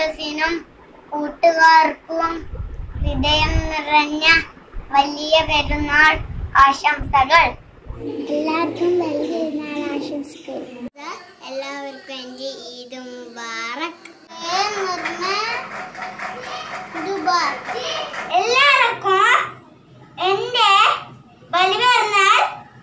ടീച്ചേഴ്സിനും കൂട്ടുകാർക്കും ഹൃദയം നിറഞ്ഞ വലിയ പെരുന്നാൾ ആശംസകൾ എല്ലാവർക്കും വലിയ പെരുന്നാൾ ആശംസകൾ എല്ലാവർക്കും എൻ്റെ ഈദ് മുബാറക് എല്ലാവർക്കും എൻ്റെ വലിയ പെരുന്നാൾ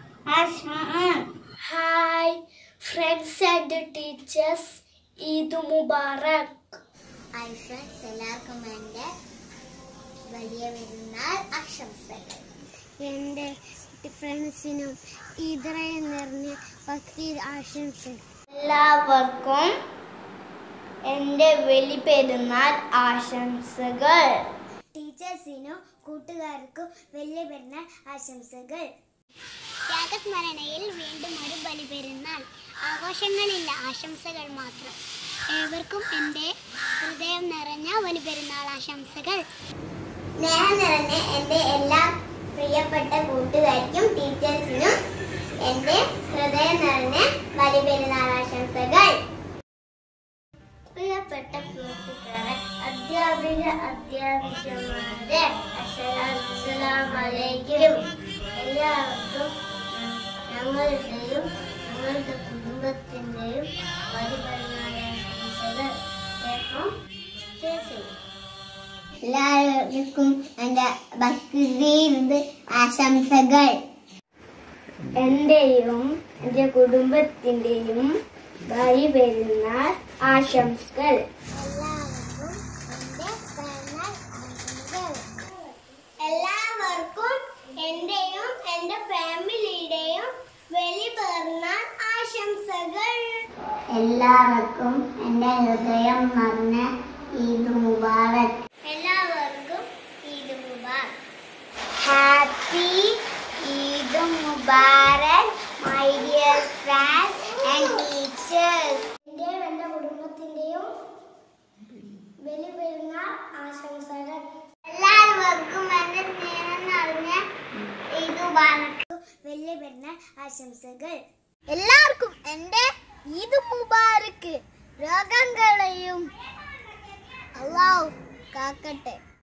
hi friends and teachers Eid മുബാറക് ഹായ് ഫ്രണ്ട്സ് എല്ലാവർക്കും എൻ്റെ വലിയ പെരുന്നാൾ ആശംസകൾ എൻ്റെ ഫ്രണ്ട്സിനും ഈദ്രയം നിറഞ്ഞ ബക്രീദ് ആശംസകൾ എല്ലാവർക്കും എൻ്റെ വലിയ പെരുന്നാൾ ആശംസകൾ ടീച്ചേഴ്സിനും കൂട്ടുകാർക്കും വലിയ പെരുന്നാൾ ആശംസകൾ ത്യാഗസ്മരണയിൽ വീണ്ടും ഒരു ബലിപെരുന്നാൾ ആഘോഷങ്ങളില്ല ആശംസകൾ മാത്രം ഏവർക്കും എൻ്റെ ഹൃദയം നിറഞ്ഞ ബലിപെരുന്നാൾ ആശംസകൾ സ്നേഹം നിറഞ്ഞ എൻ്റെ എല്ലാ പ്രിയപ്പെട്ട കൂട്ടുകാർക്കും ടീച്ചേഴ്സിനും എൻ്റെ ഹൃദയം നിറഞ്ഞ ബലിപെരുന്നാൾ ആശംസകൾ പ്രിയപ്പെട്ട സുഹൃത്തുക്കളെ അധ്യാപിക അധ്യാപികമാരെ അസ്സലാമലൈക്കും എല്ലാവർക്കും ഞങ്ങളുടെയും ഞങ്ങളുടെ കുടുംബത്തിൻ്റെയും പരിപരിണാശംസകൾ എല്ലാവർക്കും എൻ്റെ ബക്രീദ് ആശംസകൾ എന്റെയും എന്റെ കുടുംബത്തിന്റെയും ബലി പെരുന്നാൾ ആശംസകൾ എല്ലാവർക്കും എന്റെയും എന്റെ ഫാമിലിയുടെയും വലിയ പെരുന്നാൾ ആശംസകൾ എല്ലാവർക്കും എന്റെ ഹൃദയം നിറഞ്ഞ ഈദ് മുബാറക് എല്ലാവർക്കും ഈദ് മുബാറക് ഹാപ്പി ഈദ് മുബാറക് my dear friends and teachers എന്റെയും എന്റെ കുടുംബത്തിന്റെയും വലിയ പെരുന്നാൾ ആശംസകൾ എല്ലാവർക്കും എന്റെ സ്നേഹം നിറഞ്ഞ ഈദ് മുബാറക് വലിയ പെരുന്നാൾ ആശംസകൾ എല്ലാവർക്കും എന്റെ ഈദ് മുബാറക്ക് രോഗങ്ങളെയും അള്ളാഹു കാക്കട്ടെ